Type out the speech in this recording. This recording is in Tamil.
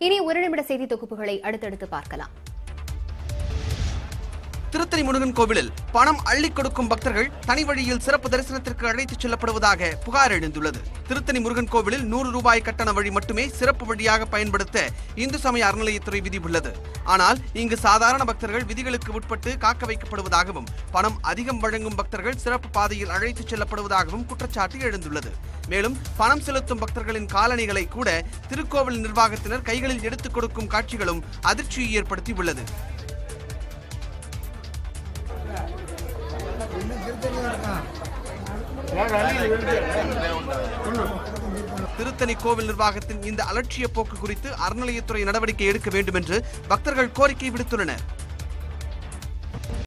இனி ஒரு நிமிட செய்தி தொகுப்புகளை அடுத்தடுத்து பார்க்கலாம் திருத்தணி முருகன் கோவிலில் பணம் அள்ளி கொடுக்கும் பக்தர்கள் தனி வழியில் சிறப்பு தரிசனத்திற்கு அழைத்துச் செல்லப்படுவதாக புகார் எழுந்துள்ளது திருத்தணி முருகன் கோவிலில் நூறு ரூபாய் கட்டண வழி மட்டுமே சிறப்பு வழியாக பயன்படுத்த இந்து சமய அறநிலையத்துறை விதி உள்ளது ஆனால் இங்கு சாதாரண பக்தர்கள் விதிகளுக்கு உட்பட்டு காக்க வைக்கப்படுவதாகவும் பணம் அதிகம் வழங்கும் பக்தர்கள் சிறப்பு பாதையில் அழைத்துச் செல்லப்படுவதாகவும் குற்றச்சாட்டு எழுந்துள்ளது மேலும் பணம் செலுத்தும் பக்தர்களின் காலணிகளை கூட திருக்கோவில் நிர்வாகத்தினர் கைகளில் எடுத்துக் கொடுக்கும் காட்சிகளும் அதிர்ச்சியை ஏற்படுத்தியுள்ளது திருத்தணி கோவில் நிர்வாகத்தின் இந்த அலட்சிய போக்கு குறித்து அறநிலையத்துறை நடவடிக்கை எடுக்க வேண்டும் என்று பக்தர்கள் கோரிக்கை விடுத்துள்ளனர்